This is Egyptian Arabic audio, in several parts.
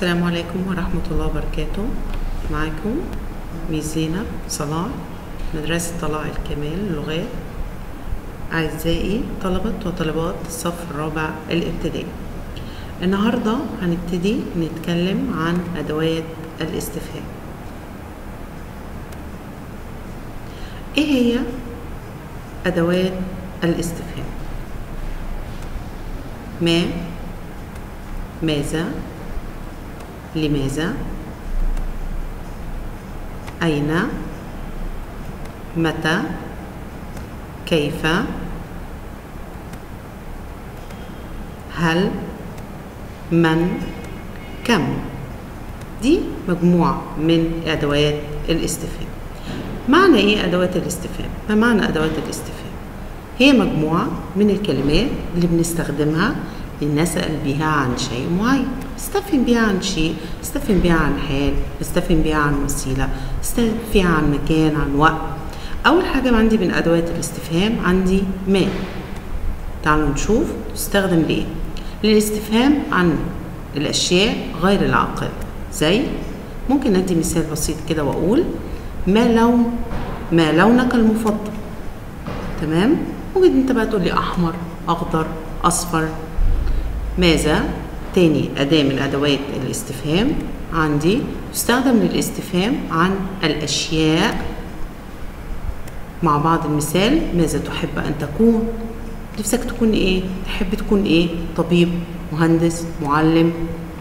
السلام عليكم ورحمة الله وبركاته معكم ميس زينب صلاح مدرسة طلائع الكمال للغات أعزائي طلبة وطالبات الصف الرابع الابتدائي النهاردة هنبتدي نتكلم عن أدوات الاستفهام إيه هي أدوات الاستفهام ما ماذا لماذا أين متى كيف هل من كم دي مجموعة من أدوات الاستفهام معنى إيه أدوات الاستفهام؟ ما معنى أدوات الاستفهام؟ هي مجموعة من الكلمات اللي بنستخدمها لنسأل بها عن شيء معين استفهم بها عن شيء استفهم بها عن حال استفهم بها عن وسيلة استفهم بها عن مكان عن وقت أول حاجة عندي من أدوات الاستفهام عندي ما تعالوا نشوف تستخدم ليه للاستفهام عن الأشياء غير العاقلة زي ممكن ندي مثال بسيط كده وأقول ما لون ما لونك المفضل تمام ممكن انت بقى تقول لي احمر اخضر اصفر ماذا تاني أداة من أدوات الاستفهام عندي تستخدم للاستفهام عن الأشياء مع بعض المثال ماذا تحب أن تكون نفسك تكون إيه تحب تكون إيه طبيب مهندس معلم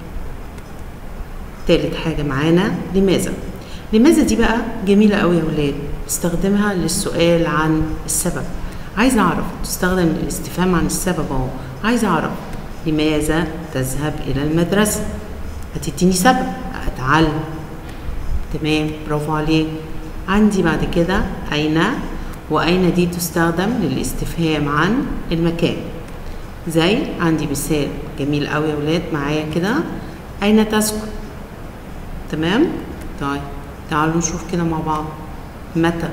تالت حاجة معانا لماذا لماذا دي بقى جميلة قوي يا ولاد استخدمها للسؤال عن السبب عايز أعرف تستخدم للاستفهام عن السبب أهو عايز أعرف لماذا تذهب إلى المدرسة هتديني سبب أتعلم تمام برافو عليك عندي بعد كده أين وأين دي تستخدم للاستفهام عن المكان زي عندي مثال جميل قوي يا ولاد معايا كده أين تسكن تمام طيب تعالوا نشوف كده مع بعض متى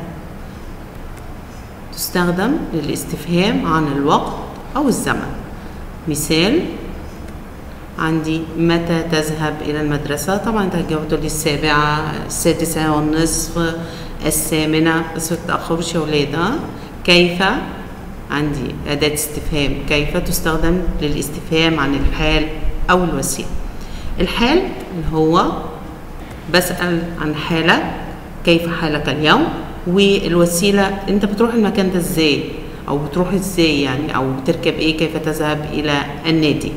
تستخدم للاستفهام عن الوقت أو الزمن مثال عندي متى تذهب إلى المدرسة طبعا أنت هتجاوب تقول لي السابعة السادسة والنصف الثامنة بس ما تتأخرش يا ولاد ها كيف عندي أداة استفهام كيف تستخدم للاستفهام عن الحال أو الوسيلة الحال اللي هو بسأل عن حالك كيف حالك اليوم والوسيلة أنت بتروح المكان ده إزاي او بتروح ازاي يعني او بتركب ايه كيف تذهب الى النادي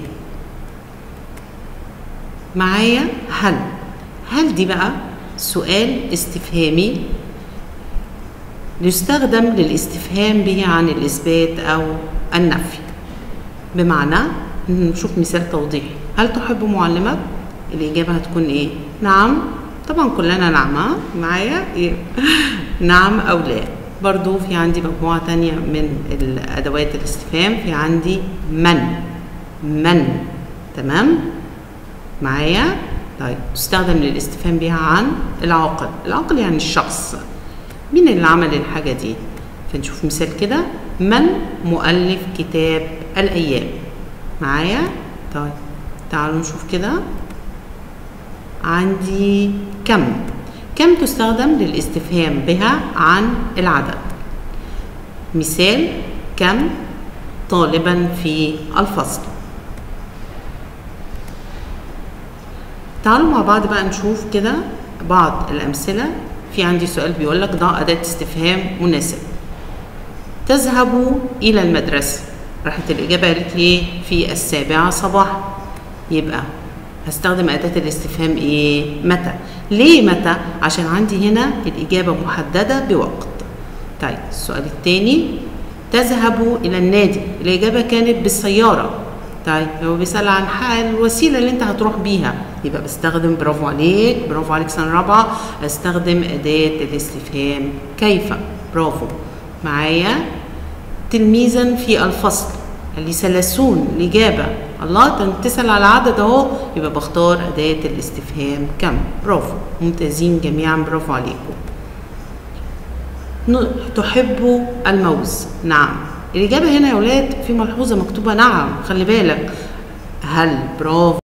معايا هل هل دي بقى سؤال استفهامي يستخدم للاستفهام به عن الاثبات او النفي بمعنى نشوف مثال توضيحي هل تحب معلمك الاجابه هتكون ايه نعم طبعا كلنا نعم معايا إيه؟ نعم او لا برضو في عندي مجموعة تانية من الأدوات الاستفهام في عندي من من تمام معايا طيب تستخدم للاستفهام بها عن العاقل العاقل يعني الشخص مين اللي عمل الحاجة دي فنشوف مثال كده من مؤلف كتاب الأيام معايا طيب تعالوا نشوف كده عندي كم كم تستخدم للاستفهام بها عن العدد مثال كم طالبا في الفصل تعالوا مع بعض بقى نشوف كده بعض الأمثلة في عندي سؤال بيقول لك ضع أداة استفهام مناسب تذهب إلى المدرسة راحت الإجابة قالت لي في السابعة صباحا يبقى هستخدم أداة الاستفهام إيه؟ متى؟ ليه متى؟ عشان عندي هنا الإجابة محددة بوقت. طيب السؤال الثاني تذهب إلى النادي، الإجابة كانت بالسيارة. طيب هو بيسأل عن الوسيلة اللي أنت هتروح بيها، يبقى بستخدم برافو عليك، برافو عليك سنة رابعة، أستخدم أداة الاستفهام كيف؟ برافو. معايا تلميذا في الفصل اللي ثلاثون الإجابة الله انت تسأل على عدد اهو يبقى بختار أداة الاستفهام كم برافو ممتازين جميعا برافو عليكم تحب الموز نعم الإجابة هنا يا ولاد في ملحوظة مكتوبة نعم خلي بالك هل برافو